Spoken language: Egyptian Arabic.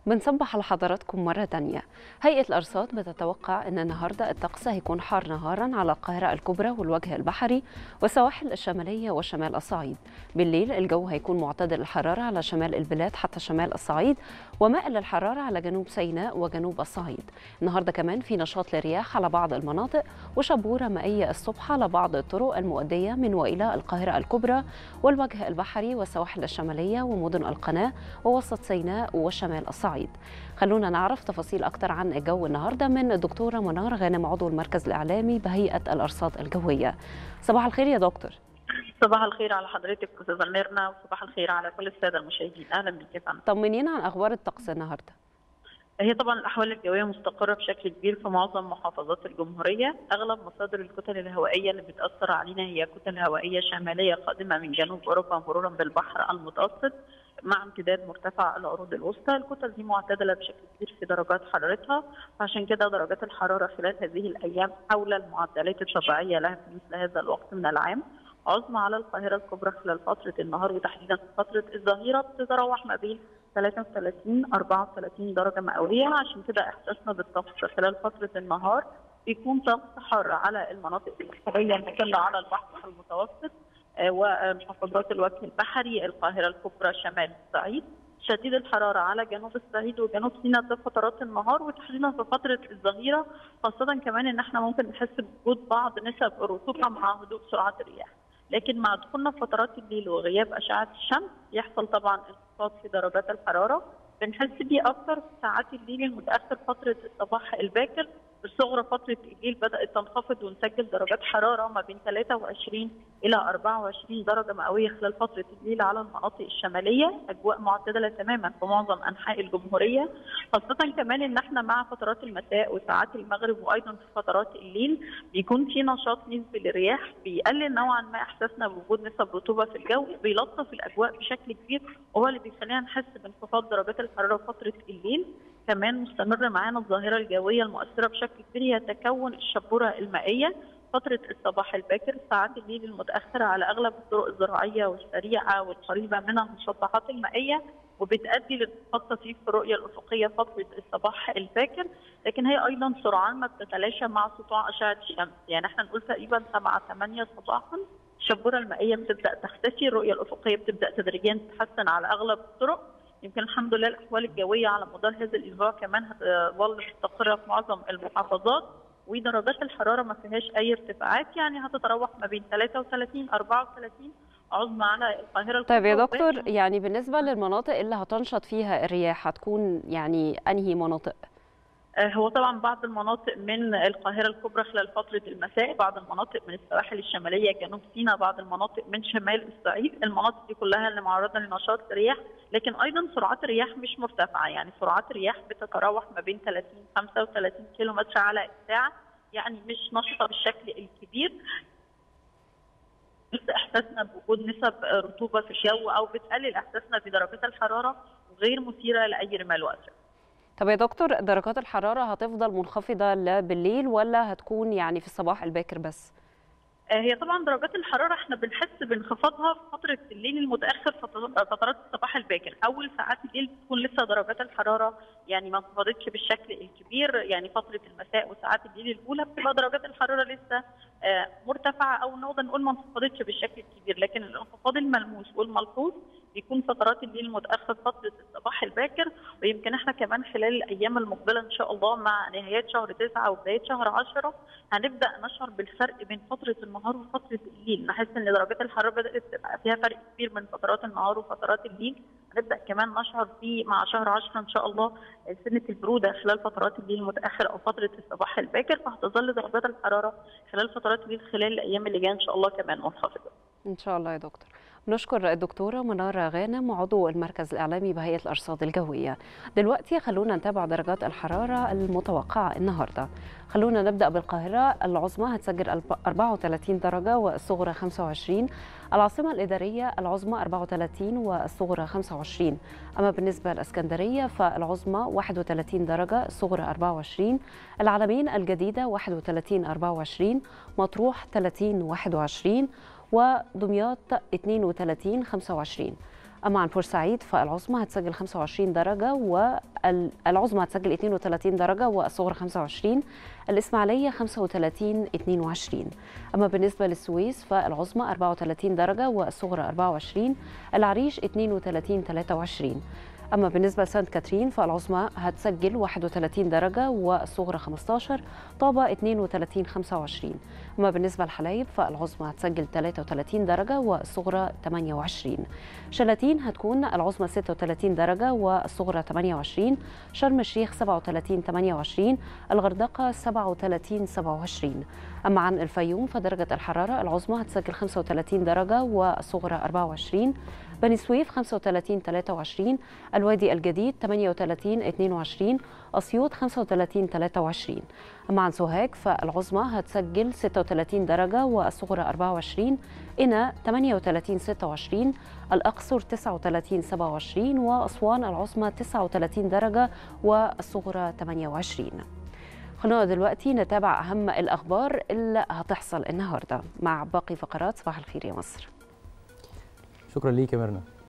بنصبح على حضراتكم مرة تانية هيئة الأرصاد بتتوقع أن النهاردة الطقس هيكون حار نهارا على القاهرة الكبرى والوجه البحري والسواحل الشمالية وشمال الصعيد بالليل الجو هيكون معتدل الحرارة على شمال البلاد حتى شمال الصعيد ومائل الحرارة على جنوب سيناء وجنوب الصعيد النهاردة كمان في نشاط للرياح على بعض المناطق وشبورة مائية الصبح على بعض الطرق المؤدية من وإلى القاهرة الكبرى والوجه البحري والسواحل الشمالية ومدن القناة ووسط سيناء وشمال الصعيد خلونا نعرف تفاصيل أكتر عن الجو النهاردة من الدكتورة منار غانم عضو المركز الإعلامي بهيئة الأرصاد الجوية صباح الخير يا دكتور صباح الخير على حضرتك استاذه ميرنا وصباح الخير على كل الساده المشاهدين اهلا بك يا فندم طمنينا عن أخبار الطقس النهاردة هي طبعا الاحوال الجويه مستقره بشكل كبير في معظم محافظات الجمهوريه اغلب مصادر الكتل الهوائيه اللي بتاثر علينا هي كتل هوائيه شماليه قادمه من جنوب اوروبا مرورا بالبحر المتوسط مع امتداد مرتفع العروض الوسطى الكتل دي معتدله بشكل كبير في درجات حرارتها فعشان كده درجات الحراره خلال هذه الايام حول المعدلات الطبيعيه لها في مثل هذا الوقت من العام عظمى على القاهره الكبرى خلال فتره النهار وتحديدا في فتره الظهيره بتتراوح ما بين 33 34 درجه مئويه عشان كده احساسنا بالطقس خلال فتره النهار بيكون طقس حار على المناطق البحريه المطله على البحر المتوسط ومحافظات الوجه البحري القاهره الكبرى شمال الصعيد شديد الحراره على جنوب الصعيد وجنوب سيناء في فترات النهار وتحديدا في فتره الظهيره خاصه كمان ان احنا ممكن نحس بوجود بعض نسب الرطوبه مع هدوء سرعه الرياح لكن مع دخولنا في فترات الليل وغياب اشعه الشمس يحصل طبعا انخفاض في درجات الحراره بنحس بيه اكثر في ساعات الليل المتاخر فتره الصباح الباكر الصغرى فتره الليل بدات تنخفض ونسجل درجات حراره ما بين 23 الى 24 درجه مئويه خلال فتره الليل على المناطق الشماليه، اجواء معتدله تماما في معظم انحاء الجمهوريه، خاصه كمان ان احنا مع فترات المساء وساعات المغرب وايضا في فترات الليل بيكون في نشاط نسبي للرياح بيقلل نوعا ما احساسنا بوجود نسب رطوبه في الجو، بيلطف الاجواء بشكل كبير وهو اللي بيخلينا نحس بانخفاض درجات الحراره فتره الليل، كمان مستمر معانا الظاهره الجويه المؤثره بشكل كبير هي تكون الشبوره المائيه فتره الصباح الباكر ساعات الليل المتاخره على اغلب الطرق الزراعيه والسريعه والقريبه من المسطحات المائيه وبتؤدي لانخفاض طفيف في الرؤيه الافقيه فتره الصباح الباكر لكن هي ايضا سرعان ما بتتلاشى مع سطوع اشعه الشمس يعني احنا نقول تقريبا 7 8 صباحا الشبوره المائيه بتبدا تختفي الرؤيه الافقيه بتبدا تدريجيا تتحسن على اغلب الطرق يمكن الحمد لله الاحوال الجويه على مدار هذا الاسبوع كمان هتظل مستقره في معظم المحافظات ودرجات الحراره ما فيهاش اي ارتفاعات يعني هتتراوح ما بين 33 34 عظمى على القاهره طيب يا دكتور يعني بالنسبه للمناطق اللي هتنشط فيها الرياح هتكون يعني انهي مناطق؟ هو طبعا بعض المناطق من القاهره الكبرى خلال فتره المساء، بعض المناطق من السواحل الشماليه جنوب سيناء، بعض المناطق من شمال الصعيد، المناطق دي كلها اللي معرضه لنشاط الرياح، لكن ايضا سرعات الرياح مش مرتفعه، يعني سرعات الرياح بتتراوح ما بين 30 35 كيلو متر على الساعه، يعني مش نشطه بالشكل الكبير. احساسنا بوجود نسب رطوبه في الجو او بتقلل احساسنا بدرجات الحراره وغير مثيره لاي رمال واتربه. طب يا دكتور درجات الحرارة هتفضل منخفضة بالليل ولا هتكون يعني في الصباح الباكر بس؟ هي طبعا درجات الحراره احنا بنحس بانخفاضها في فتره الليل المتاخر فترات الصباح الباكر، اول ساعات الليل بتكون لسه درجات الحراره يعني ما انخفضتش بالشكل الكبير، يعني فتره المساء وساعات الليل الاولى بتبقى درجات الحراره لسه مرتفعه او نقدر نقول ما انخفضتش بالشكل الكبير، لكن الانخفاض الملموس والملحوظ بيكون فترات الليل المتاخر فتره الصباح الباكر ويمكن احنا كمان خلال الايام المقبله ان شاء الله مع نهايات شهر 9 وبدايه شهر 10 هنبدا نشعر بالفرق بين فتره النهار وفتره الليل نحس ان درجات الحراره بدات تبقى فيها فرق كبير من فترات النهار وفترات الليل هنبدا كمان نشعر فيه مع شهر 10 ان شاء الله سنه البروده خلال فترات الليل المتاخر او فتره الصباح الباكر فهتظل درجات الحراره خلال فترات الليل خلال الايام اللي جايه ان شاء الله كمان منخفضه. ان شاء الله يا دكتور. نشكر الدكتورة منار غانم عضو المركز الإعلامي بهيئة الأرصاد الجوية دلوقتي خلونا نتابع درجات الحرارة المتوقعة النهاردة خلونا نبدأ بالقاهرة العظمى هتسجل 34 درجة والصغرى 25 العاصمة الإدارية العظمى 34 والصغرى 25 أما بالنسبة للإسكندرية فالعظمى 31 درجة الصغرى 24 العلمين الجديدة 31 24 مطروح 30 21 ودمياط 32 25 أما عن بورسعيد فالعظمى هتسجل 25 درجة والعظمى هتسجل 32 درجة والصغرى 25 الإسماعيلية 35 22 أما بالنسبة للسويس فالعظمى 34 درجة والصغرى 24 العريش 32 23 أما بالنسبة لسانت كاترين فالعظمى هتسجل 31 درجة والصغرى 15 طابة 32 25 أما بالنسبة لحلايب فالعظمى هتسجل 33 درجة والصغرى 28 شلاتين هتكون العظمى 36 درجة والصغرى 28 شرم الشيخ 37 28 الغردقة 37 27 أما عن الفيوم فدرجة الحرارة العظمى هتسجل 35 درجة والصغرى 24 بني سويف 35 23 الوادي الجديد 38 22 أسيوط 35 23 أما عن سوهاج فالعظمى هتسجل 36 درجة والصغرى 24 قنا 38 26 الأقصر 39 27 وأسوان العظمى 39 درجة والصغرى 28 خلونا دلوقتي نتابع أهم الأخبار اللي هتحصل النهاردة مع باقي فقرات صباح الخير يا مصر شكرا ليك يا ميرنا